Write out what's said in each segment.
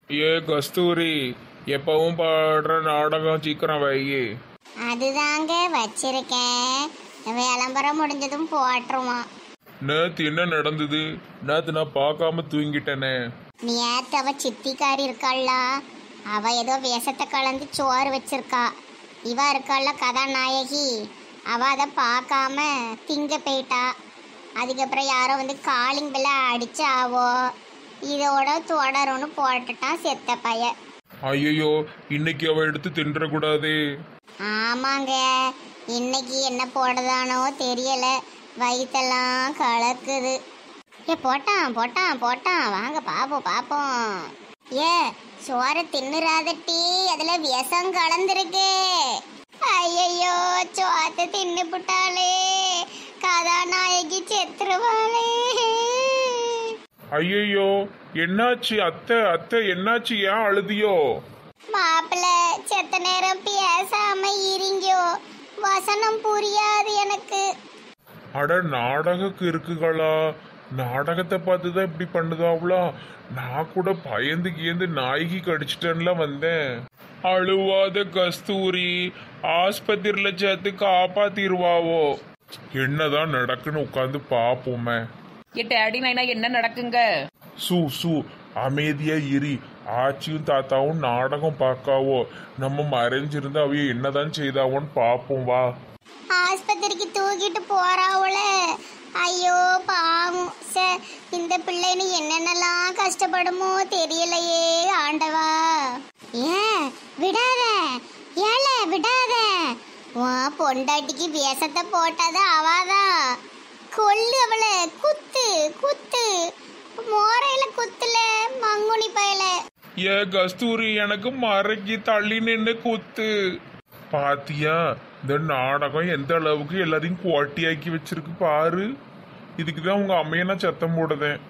ஏ கஸ்தூரி எப்பவும் பாடுற நாடகம் சீக்கிரம் வையி அதுதாங்க வச்சிருக்கேன் விளம்பரம் முடிஞ்சதும் போட்டுருவான் நேத்து என்ன நடந்தது நேத்து நான் பார்க்காம தூங்கிட்டேனே நேத்து அவ சித்திக்காரி இருக்காள்ல அவ ஏதோ விஷத்தை கலந்து சோறு வச்சிருக்கா இவ இருக்காள்ல கதாநாயகி அவ அதை பார்க்காம திங்க போயிட்டா அதுக்கப்புறம் யாரோ வந்து காலிங் பெல்ல அடிச்சு ஆவோ இதோட தொடரும்னு போட்டுட்டான் செத்த பைய ஐயோ இன்னைக்கு அவ எடுத்து தின்றக்கூடாது ஆமாங்க இன்னைக்கு என்ன போடுதானோ தெரியல வயித்தெல்லாம் கலக்குது ஏ போட்டான் போட்டான் போட்டான் வாங்க பாப்போம் பாப்போம் ஏ சோறு தின்னுறாதட்டி அதுல விஷம் கலந்துருக்கு ஐயோ சோத்தை தின்னு புட்டாளே கதாநாயகி செத்துருவாளே ஐயோ என்னாச்சு அத்தை அத்தை என்னாச்சு ஏன் அழுதியோ மாப்பிள்ள செத்த நேரம் பேசாம இருங்கோ வசனம் புரியாது எனக்கு அட நாடகக்கு இருக்குகளா நாடகத்தை பார்த்து தான் இப்படி பண்ணுதாவளா நான் கூட பயந்து கியந்து நாய்க்கு கடிச்சிட்டேன்ல வந்தேன் அழுவாத கஸ்தூரி ஆஸ்பத்திரியில சேர்த்து காப்பாத்திருவாவோ என்னதான் நடக்குன்னு உட்காந்து பாப்போமே ஏ டேடி நைனா என்ன நடக்குங்க சு சு அமைதியா இரி ஆச்சியும் தாத்தாவும் நாடகம் பார்க்காவோ நம்ம மறைஞ்சிருந்து அவைய என்னதான் செய்தாவோன்னு பாப்போம் வா ஆஸ்பத்திரிக்கு தூக்கிட்டு போறாவுல ஐயோ பாவம் சே இந்த பிள்ளைன்னு என்னென்னலாம் கஷ்டப்படுமோ தெரியலையே ஆண்டவா ஏன் விடாத ஏல விடாத வா பொண்டாட்டிக்கு விஷத்தை போட்டது அவாதான் கொல்லு அவளை குத்து குத்து மோரையில குத்துல மங்குனி பயல ஏ கஸ்தூரி எனக்கு மறைக்கி தள்ளி நின்று குத்து பாத்தியா இந்த நாடகம் எந்த அளவுக்கு எல்லாரையும் கோட்டியாக்கி வச்சிருக்கு பாரு இதுக்கு தான் உங்க அம்மைய நான் சத்தம் போடுதேன்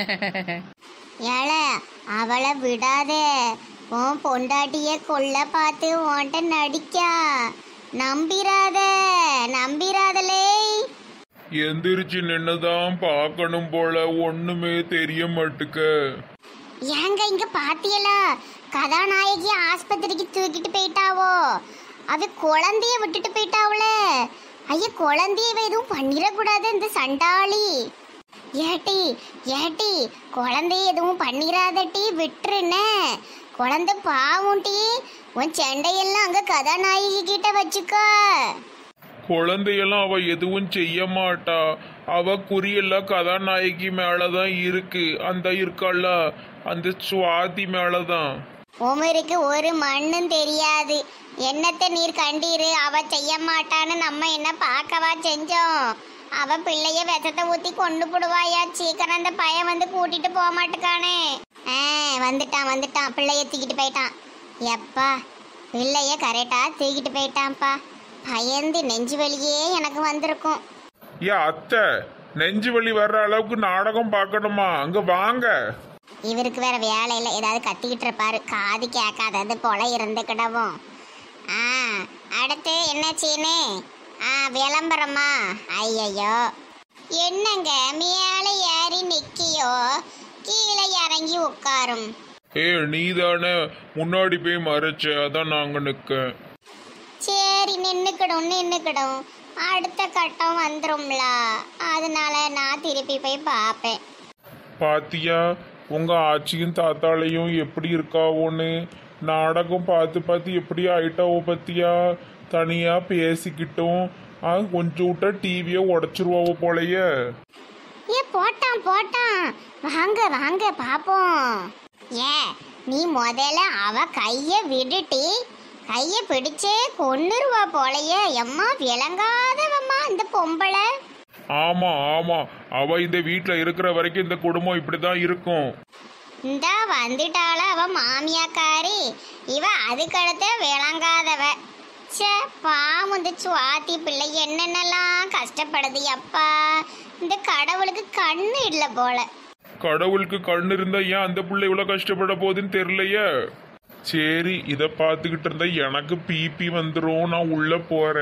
ஏல அவளை விடாதே உன் பொண்டாட்டிய கொல்ல பார்த்து உன்கிட்ட நடிக்கா நம்பிராத நம்பிராதலே எந்திரிச்சு நின்னுதான் பார்க்கணும் போல ஒண்ணுமே தெரிய மாட்டுக்க ஏங்க இங்க பாத்தியலா கதாநாயகி ஆஸ்பத்திரிக்கு தூக்கிட்டு போயிட்டாவோ அவ குழந்தைய விட்டுட்டு போயிட்டாவுல ஐய குழந்தைய இவ எதுவும் பண்ணிடக்கூடாது இந்த சண்டாளி ஏட்டி ஏட்டி குழந்தைய எதுவும் பண்ணிராதட்டி விட்டுருன்னு குழந்தை பாவம் டி உன் செண்டையெல்லாம் அங்க கதாநாயகி கிட்ட வச்சுக்கோ குழந்தையெல்லாம் அவ எதுவும் செய்ய மாட்டா அவ குறியெல்லாம் கதாநாயகி மேலதான் இருக்கு அந்த இருக்கால அந்த சுவாதி மேலதான் உமருக்கு ஒரு மண்ணும் தெரியாது என்னத்தை நீர் கண்டீரு அவ செய்ய மாட்டான்னு நம்ம என்ன பார்க்கவா செஞ்சோம் அவ பிள்ளைய விஷத்தை ஊத்தி கொண்டு போடுவாயா சீக்கிரம் அந்த பையன் வந்து கூட்டிட்டு போக மாட்டுக்கானே ஆ வந்துட்டான் வந்துட்டான் பிள்ளைய தூக்கிட்டு போயிட்டான் எப்பா பிள்ளைய கரெக்டா தூக்கிட்டு போயிட்டான்ப்பா பயந்து நெஞ்சு வலியே எனக்கு வந்திருக்கும் ஏ அத்தை நெஞ்சு வலி வர்ற அளவுக்கு நாடகம் பார்க்கணுமா அங்க வாங்க இவருக்கு வேற வேலை இல்லை ஏதாவது கத்திக்கிட்டு இருப்பாரு காது கேட்காதது போல இருந்துக்கிடவும் ஆ அடுத்து என்ன சீனு ஆ விளம்பரமா ஐயையோ என்னங்க மேலே ஏறி நிக்கியோ கீழே இறங்கி உட்காரும் ஏ நீ தானே முன்னாடி போய் மறைச்ச அதான் நாங்க நிக்க சரி நின்னுக்கிடும் நின்னுக்கிடும் அடுத்த கட்டம் வந்துரும்ல அதனால நான் திருப்பி போய் பார்ப்பேன் பாத்தியா உங்க ஆச்சியும் தாத்தாளையும் எப்படி இருக்காவோன்னு நாடகம் பார்த்து பார்த்து எப்படி ஆயிட்டாவோ பத்தியா தனியா பேசிக்கிட்டும் ஆ, கொஞ்சம் விட்டா டிவியை உடச்சிருவாவோ போலயே ஏ போட்டான் போட்டான் வாங்க வாங்க பாப்போம் ஏ நீ முதல்ல அவ கைய விடுட்டி கைய பிடிச்சே கொன்னுருவா போலயே எம்மா விளங்காதவம்மா இந்த பொம்பளை ஆமா ஆமா அவ இந்த வீட்ல இருக்கிற வரைக்கும் இந்த குடும்பம் இப்படிதான் இருக்கும் இந்த வந்துட்டாள அவ மாமியாக்காரி இவ அதுக்கடுத்த விளங்காதவ ச்சே பாவம் இந்த சுவாத்தி பிள்ளை என்னென்னலாம் கஷ்டப்படுது அப்பா இந்த கடவுளுக்கு கண்ணு இல்லை போல கடவுளுக்கு கண்ணு இருந்தா ஏன் அந்த பிள்ளை இவ்வளவு கஷ்டப்பட போகுதுன்னு தெரியலையே சரி இத பார்த்துக்கிட்டு இருந்தா எனக்கு பிபி வந்துரும் நான் உள்ள போறேன்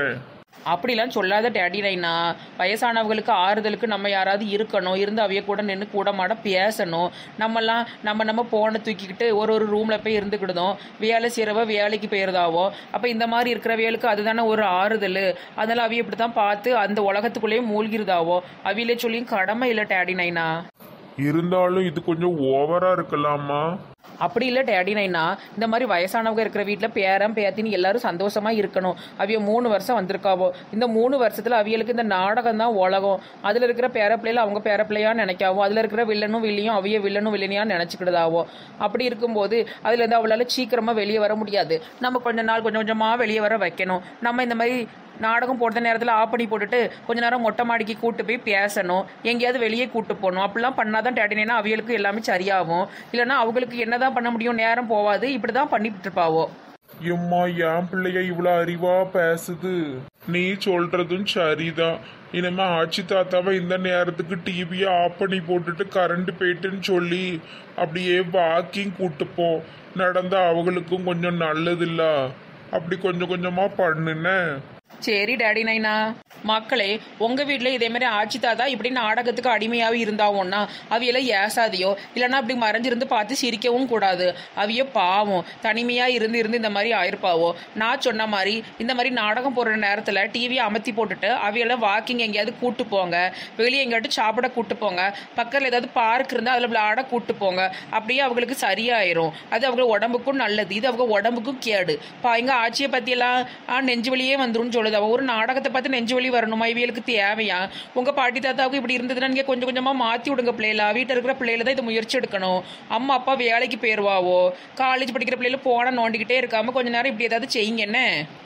அப்படிலாம் சொல்லாத டேடி நைனா வயசானவங்களுக்கு ஆறுதலுக்கு நம்ம யாராவது இருக்கணும் இருந்து அவைய கூட நின்று கூட மாட பேசணும் நம்மலாம் நம்ம நம்ம போனை தூக்கிக்கிட்டு ஒரு ஒரு ரூமில் போய் இருந்துக்கிடுதோம் வேலை செய்கிறவ வேலைக்கு போயிருதாவோ அப்போ இந்த மாதிரி இருக்கிற வேலுக்கு அதுதானே ஒரு ஆறுதல் அதனால் அவைய இப்படி தான் பார்த்து அந்த உலகத்துக்குள்ளேயே மூழ்கிருதாவோ அவையிலே சொல்லியும் கடமை இல்லை டேடி நைனா இருந்தாலும் இது கொஞ்சம் ஓவரா இருக்கலாமா அப்படி இல்லை டேடி நைனா இந்த மாதிரி வயசானவங்க இருக்கிற வீட்டில் பேரன் பேத்தின்னு எல்லாரும் சந்தோஷமா இருக்கணும் அவிய மூணு வருஷம் வந்திருக்காவோ இந்த மூணு வருஷத்துல அவியலுக்கு இந்த நாடகம் தான் உலகம் அதுல இருக்கிற பேர பிள்ளைல அவங்க பேர பிள்ளையா நினைக்காவோ அதுல இருக்கிற வில்லனும் வில்லியும் அவிய வில்லனும் வில்லனியா நினைச்சுக்கிடுதாவோ அப்படி இருக்கும்போது அதுல இருந்து அவளால சீக்கிரமா வெளியே வர முடியாது நம்ம கொஞ்ச நாள் கொஞ்சம் கொஞ்சமா வெளியே வர வைக்கணும் நம்ம இந்த மாதிரி நாடகம் போடுற நேரத்தில் ஆஃப் பண்ணி போட்டுட்டு கொஞ்ச நேரம் மொட்டை மாடிக்கு கூட்டு போய் பேசணும் எங்கேயாவது வெளியே கூட்டு போகணும் அப்படிலாம் பண்ணாதான் டேடினா அவியலுக்கு எல்லாமே சரியாகும் இல்லைன்னா அவங்களுக்கு என்னதான் பண்ண முடியும் நேரம் போவாது இப்படி தான் பண்ணிட்டு இருப்பாவோ எம்மா என் பிள்ளைய இவ்வளோ அறிவா பேசுது நீ சொல்றதும் சரிதான் இனிமே ஆச்சி தாத்தாவை இந்த நேரத்துக்கு டிவியை ஆஃப் பண்ணி போட்டுட்டு கரண்ட் போயிட்டுன்னு சொல்லி அப்படியே வாக்கிங் கூட்டுப்போம் நடந்தா அவங்களுக்கும் கொஞ்சம் நல்லதில்ல அப்படி கொஞ்சம் கொஞ்சமா பண்ணுனேன் சரி டேடி நைனா மக்களே உங்க வீட்ல இதே மாதிரி ஆட்சி தாத்தா இப்படி நாடகத்துக்கு அடிமையாவே இருந்தாவோன்னா அவியெல்லாம் ஏசாதியோ இல்லைன்னா அப்படி மறைஞ்சிருந்து பார்த்து சிரிக்கவும் கூடாது அவிய பாவம் தனிமையா இருந்து இருந்து இந்த மாதிரி ஆயிருப்பாவோ நான் சொன்ன மாதிரி இந்த மாதிரி நாடகம் போடுற நேரத்துல டிவியை அமர்த்தி போட்டுட்டு அவியெல்லாம் வாக்கிங் எங்கேயாவது கூட்டு போங்க வெளியே எங்கேயாவது சாப்பிட கூட்டு போங்க பக்கத்துல ஏதாவது பார்க் இருந்தா அதுல விளையாட கூட்டு போங்க அப்படியே அவங்களுக்கு சரியாயிரும் அது அவங்க உடம்புக்கும் நல்லது இது அவங்க உடம்புக்கும் கேடு பா எங்க ஆட்சியை பத்தியெல்லாம் ஆ, நெஞ்சு வலியே வந்துரும்னு சொல்லுது அவ ஒரு நாடகத்தை பார்த்து நெஞ்சு வலி வரணுமா இவியலுக்கு தேவையா உங்க பாட்டி தாத்தாவுக்கு இப்படி இருந்ததுன்னா நீங்க கொஞ்சம் கொஞ்சமா மாத்தி விடுங்க பிள்ளைகளா வீட்டில் இருக்கிற பிள்ளைகள தான் இதை முயற்சி எடுக்கணும் அம்மா அப்பா வேலைக்கு போயிருவாவோ காலேஜ் படிக்கிற பிள்ளைல போன நோண்டிக்கிட்டே இருக்காம கொஞ்ச நேரம் இப்படி ஏதாவது செய்யுங்க என்ன